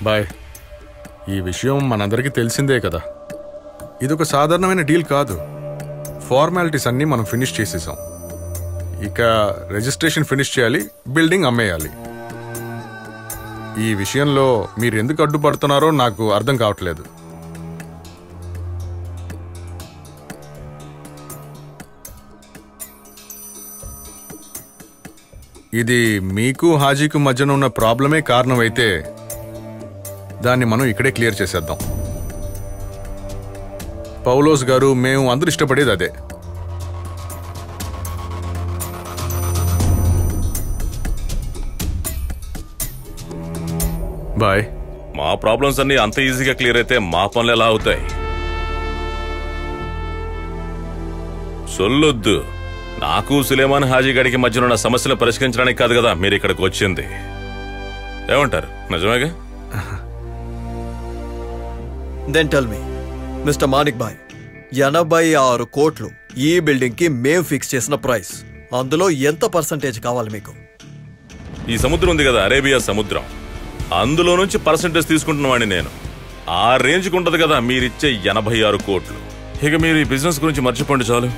Bye ఈ విషయం మనందరికీ తెలిసిందే కదా ఇది ఒక సాధారణమైన డీల్ కాదు ఫార్మాలిటీస్ అన్నీ మనం ఫినిష్ చేసేసాం ఇక రిజిస్ట్రేషన్ ఫినిష్ చేయాలి బిల్డింగ్ అమ్మేయాలి ఈ విషయంలో మీరు ఎందుకు అడ్డుపడుతున్నారో నాకు అర్థం కావట్లేదు ఇది మీకు హాజీకు మధ్యన ఉన్న ప్రాబ్లమే కారణమైతే దాన్ని మనం ఇక్కడే క్లియర్ చేసేద్దాం పౌలోస్ గారు మేము అందరూ ఇష్టపడేది అదే బాయ్ మా ప్రాబ్లమ్స్ అన్ని అంత ఈజీగా క్లియర్ అయితే మా పనులు ఎలా అవుతాయి సొల్లొద్దు నాకు సులేమాన్ హాజీ గడికి మధ్యన ఉన్న సమస్యలు పరిష్కరించడానికి కాదు కదా మీరు ఇక్కడికి వచ్చింది ఏమంటారు నిజమేగా then tell me mister Manik bhai ఎనభై ఆరు కోట్లు ఈ బిల్డింగ్ కి మేం ఫిక్స్ చేసిన ప్రైస్ అందులో ఎంత పర్సంటేజ్ కావాలి మీకు ఈ సముద్రం ఉంది కదా అరేబియా సముద్రం అందులో నుంచి పర్సంటేజ్ తీసుకుంటున్నవాడిని నేను ఆ రేంజ్కి ఉంటది కదా మీరిచ్చే ఎనభై ఆరు కోట్లు ఇక మీరు ఈ బిజినెస్ గురించి మర్చిపోండి చాలు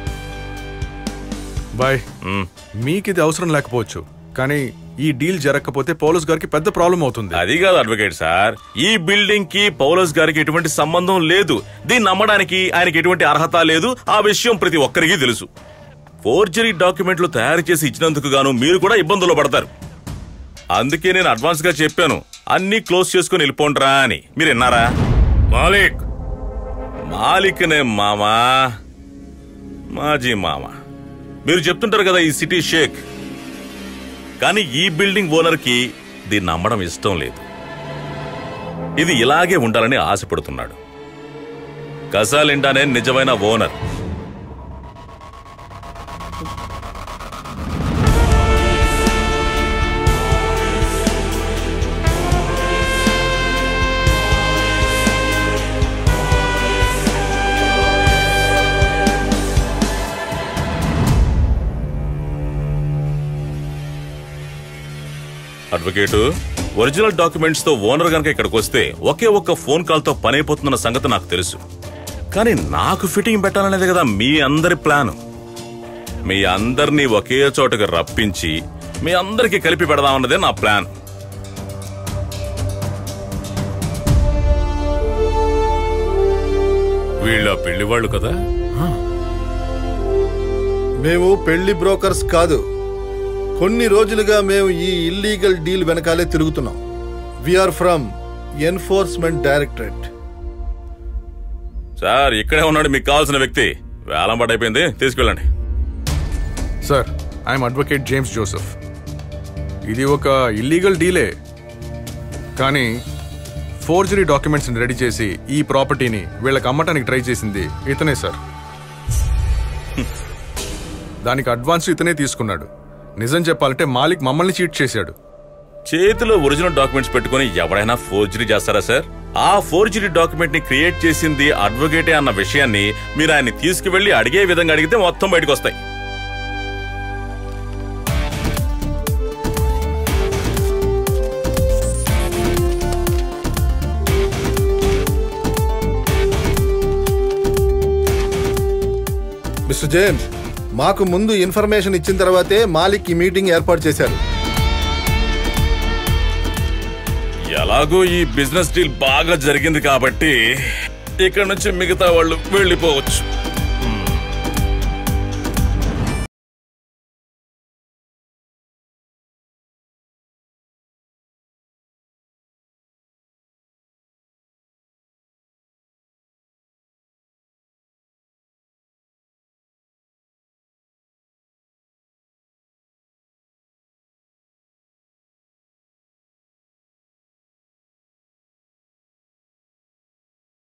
బాయ్ మ్. మీకు ఇది అవసరం లేకపోవచ్చు కానీ ఈ డీల్ జరగకపోతే పౌలస్ గారికి పెద్ద ప్రాబ్లం అవుతుంది అది కాదు అడ్వకేట్ సార్ ఈ బిల్డింగ్ కి పౌలస్ గారికి ఎటువంటి సంబంధం లేదు దీన్ని నమ్మడానికి ఆయనకి ఎటువంటి అర్హత లేదు ఆ విషయం ప్రతి ఒక్కరికి తెలుసు ఫోర్జరీ డాక్యుమెంట్లు తయారు చేసి ఇచ్చినందుకు గాను మీరు కూడా ఇబ్బందులు పడతారు అందుకే నేను అడ్వాన్స్ గా చెప్పాను అన్ని క్లోజ్ చేసుకుని వెళ్ళిపోండ్రా అని మీరు విన్నారా మాలిక్ మాలిక్ నే మామా మాజీ మామ మీరు చెప్తుంటారు కదా ఈ సిటీ షేక్ కానీ ఈ బిల్డింగ్ ఓనర్ కి దీన్ని నమ్మడం ఇష్టం లేదు ఇది ఇలాగే ఉండాలని ఆశపడుతున్నాడు కసాలిండానే నిజమైన ఓనర్ అడ్వకేటు ఒరిజినల్ డాక్యుమెంట్స్ తో ఓనర్ గనక ఇక్కడికి వస్తే ఒకే ఒక్క ఫోన్ కాల్ తో పని అయిపోతున్న సంగతి నాకు తెలుసు కానీ నాకు ఫిట్టింగ్ పెట్టాలనేది కదా మీ అందరి ప్లాన్ మీ అందరినీ ఒకే చోటకి రప్పించి మీ అందరికి కలిపి పెడదామన్నదే నా ప్లాన్ వీళ్ళ పెళ్లివాళ్ళు కదా మేము పెళ్లి బ్రోకర్స్ కాదు కొన్ని రోజులుగా మేము ఈ ఇల్లీగల్ డీల్ వెనకాలే తిరుగుతున్నాం we're from enforcement directorate sir ఇక్కడే ఉన్నాడు మీకు కావాల్సిన వ్యక్తి వేలం పడైపోయింది తీసుకెళ్ళండి sir I'm advocate James Joseph ఇది ఒక ఇల్లీగల్ డీలే కానీ ఫోర్జరీ డాక్యుమెంట్స్ రెడీ చేసి ఈ ప్రాపర్టీని వీళ్ళకి అమ్మటానికి ట్రై చేసింది ఇతనే సార్ దానికి అడ్వాన్స్ ఇతనే తీసుకున్నాడు నిజం చెప్పాలంటే మాలిక్ మమ్మల్ని చీట్ చేశాడు చేతిలో ఒరిజినల్ డాక్యుమెంట్స్ పెట్టుకుని ఎవరైనా ఫోర్జరీ చేస్తారా సార్ ఆ ఫోర్జరీ డాక్యుమెంట్ ని క్రియేట్ చేసింది అడ్వకేటే అన్న విషయాన్ని మీరు ఆయన్ని తీసుకువెళ్లి అడిగే విధంగా అడిగితే మొత్తం బయటకు వస్తాయి మిస్టర్ జేమ్స్ మాకు ముందు ఇన్ఫర్మేషన్ ఇచ్చిన తర్వాతే మాలిక్ ఈ మీటింగ్ ఏర్పాటు చేశారు ఎలాగో ఈ బిజినెస్ డీల్ బాగా జరిగింది కాబట్టి ఇక్కడ నుంచి మిగతా వాళ్ళు వెళ్ళిపోవచ్చు